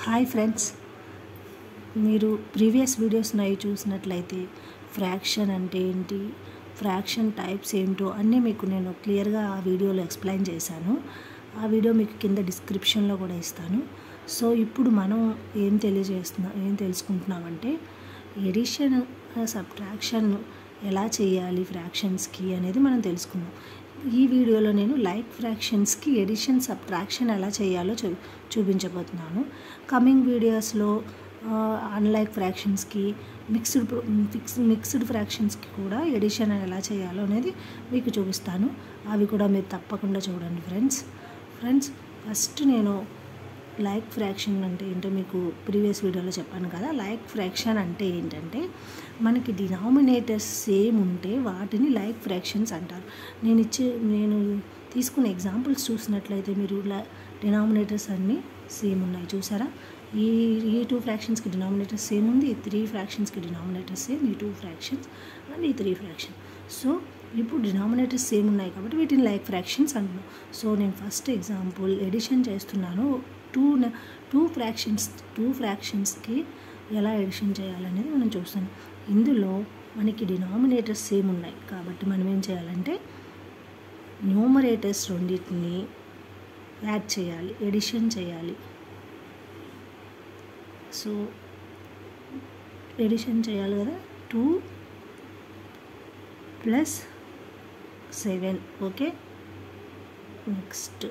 hi friends మీరు previous videos నవి చూసినట్లయితే ఫ్రాక్షన్ అంటే ఏంటి ఫ్రాక్షన్ టైప్స్ ఏంటో అన్నీ మీకు నేను క్లియర్గా ఆ వీడియోలో ఎక్స్ప్లెయిన్ చేశాను ఆ వీడియో మీకు కింద డిస్క్రిప్షన్లో కూడా ఇస్తాను సో ఇప్పుడు మనం ఏం తెలియజేస్తున్నాం ఏం తెలుసుకుంటున్నామంటే ఎడిషన్ సబ్ట్రాక్షన్ ఎలా చేయాలి ఫ్రాక్షన్స్కి అనేది మనం తెలుసుకుందాం ఈ వీడియోలో నేను లైక్ ఫ్రాక్షన్స్కి ఎడిషన్ సబ్ట్రాక్షన్ ఎలా చేయాలో చూ చూపించబోతున్నాను కమింగ్ వీడియోస్లో అన్లైక్ ఫ్రాక్షన్స్కి మిక్స్డ్ మిక్స్ మిక్స్డ్ ఫ్రాక్షన్స్కి కూడా ఎడిషన్ ఎలా చేయాలో అనేది మీకు చూపిస్తాను అవి కూడా మీరు తప్పకుండా చూడండి ఫ్రెండ్స్ ఫ్రెండ్స్ ఫస్ట్ నేను లైక్ ఫ్రాక్షన్ అంటే ఏంటో మీకు ప్రీవియస్ వీడియోలో చెప్పాను కదా లైక్ ఫ్రాక్షన్ అంటే ఏంటంటే మనకి డినామినేటర్స్ సేమ్ ఉంటే వాటిని లైక్ ఫ్రాక్షన్స్ అంటారు నేను ఇచ్చే నేను తీసుకున్న ఎగ్జాంపుల్స్ చూసినట్లయితే మీరు డినామినేటర్స్ అన్నీ సేమ్ ఉన్నాయి చూసారా ఈ ఈ టూ ఫ్రాక్షన్స్కి డినామినేటర్స్ సేమ్ ఉంది ఈ త్రీ ఫ్రాక్షన్స్కి డినామినేటర్స్ సేమ్ ఈ టూ ఫ్రాక్షన్స్ అండ్ ఈ త్రీ ఫ్రాక్షన్ సో ఇప్పుడు డినామినేటర్స్ సేమ్ ఉన్నాయి కాబట్టి వీటిని లైక్ ఫ్రాక్షన్స్ అంటున్నాం సో నేను ఫస్ట్ ఎగ్జాంపుల్ ఎడిషన్ చేస్తున్నాను టూ టూ ఫ్రాక్షన్స్ టూ ఫ్రాక్షన్స్కి ఎలా ఎడిషన్ చేయాలనేది మనం చూస్తాం ఇందులో మనకి డినామినేటర్స్ సేమ్ ఉన్నాయి కాబట్టి మనం ఏం చేయాలంటే న్యూమరేటర్స్ రెండింటిని యాడ్ చేయాలి ఎడిషన్ చేయాలి సో ఎడిషన్ చేయాలి కదా two plus seven okay next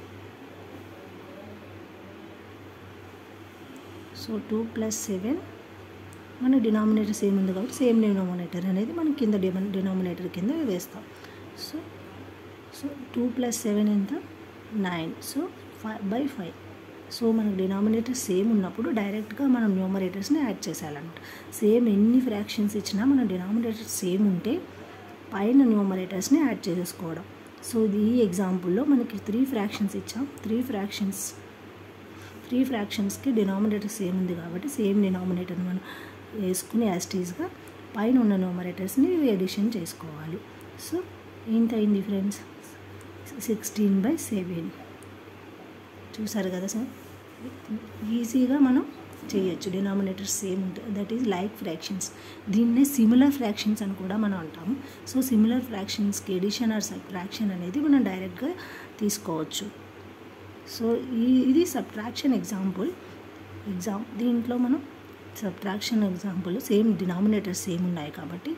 so two plus seven మన డినామినేటర్ సేమ్ ఉంది కాబట్టి సేమ్ డినామినేటర్ అనేది మనం కింద డినామినేటర్ కింద వేస్తాం so so two plus seven ఎంత nine so five by five so మనకు డినామినేటర్ సేమ్ ఉన్నప్పుడు డైరెక్ట్గా మనం న్యూమరేటర్స్ని యాడ్ చేసేయాలన్నమాట సేమ్ ఎన్ని ఫ్రాక్షన్స్ ఇచ్చినా మన డినామినేటర్ సేమ్ ఉంటే పైన న్యూమరేటర్స్ని యాడ్ చేసేసుకోవడం సో ఇది ఈ ఎగ్జాంపుల్లో మనకి త్రీ ఫ్రాక్షన్స్ ఇచ్చాం త్రీ ఫ్రాక్షన్స్ త్రీ ఫ్రాక్షన్స్కి డినామినేటర్ సేమ్ ఉంది కాబట్టి సేమ్ డినామినేటర్ మనం వేసుకుని యాస్టీస్గా పైన ఉన్న న్యూమరేటర్స్ని ఎడిషన్ చేసుకోవాలి సో ఎంత అయింది ఫ్రెండ్స్ సిక్స్టీన్ బై సెవెన్ చూసారు కదా సార్ ఈజీగా మనం చేయొచ్చు డినామినేటర్స్ సేమ్ ఉంటాయి దట్ ఈజ్ లైక్ ఫ్రాక్షన్స్ దీన్నే సిమిలర్ ఫ్రాక్షన్స్ అని కూడా మనం అంటాము సో సిమిలర్ ఫ్రాక్షన్స్కి ఎడిషన్ ఆర్ ఫ్రాక్షన్ అనేది మనం డైరెక్ట్గా తీసుకోవచ్చు సో ఈ ఇది సబ్ట్రాక్షన్ ఎగ్జాంపుల్ ఎగ్జామ్ దీంట్లో మనం subtraction example same denominators same ఉన్నాయి కాబట్టి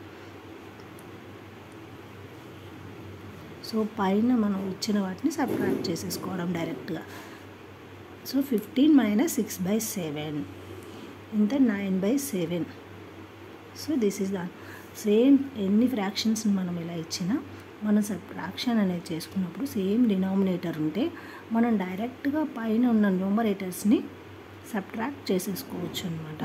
సో పైన మనం ఇచ్చిన వాటిని సబ్ట్రాక్ట్ చేసేసుకోవడం డైరెక్ట్గా so fifteen minus six by seven ఇంత nine by seven so this is the same ఎన్ని ఫ్రాక్షన్స్ మనం ఇలా ఇచ్చినా మనం సబ్ట్రాక్షన్ అనేది చేసుకున్నప్పుడు సేమ్ డినామినేటర్ ఉంటే మనం డైరెక్ట్గా పైన ఉన్న న్యూమరేటర్స్ని సబ్ట్రాక్ట్ చేసేసుకోవచ్చు అనమాట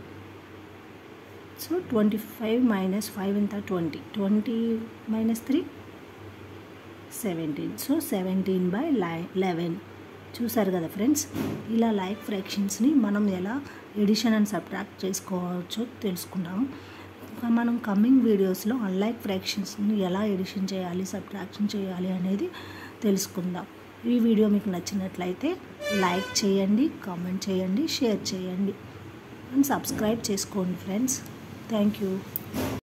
so twenty five minus five ఎంత twenty twenty minus three seventeen so seventeen by లై లెవెన్ చూసారు కదా ఫ్రెండ్స్ ఇలా లైక్ ఫ్రాక్షన్స్ని మనం ఎలా ఎడిషన్ అండ్ సబ్ట్రాక్ట్ చేసుకోవచ్చో తెలుసుకున్నాము మనం కమింగ్ వీడియోస్లో అన్లైక్ ఫ్రాక్షన్స్ని ఎలా ఎడిషన్ చేయాలి సబ్ట్రాక్షన్ చేయాలి అనేది తెలుసుకుందాం ఈ వీడియో మీకు నచ్చినట్లయితే లైక్ చేయండి కామెంట్ చేయండి షేర్ చేయండి అండ్ సబ్స్క్రైబ్ చేసుకోండి ఫ్రెండ్స్ థ్యాంక్ యూ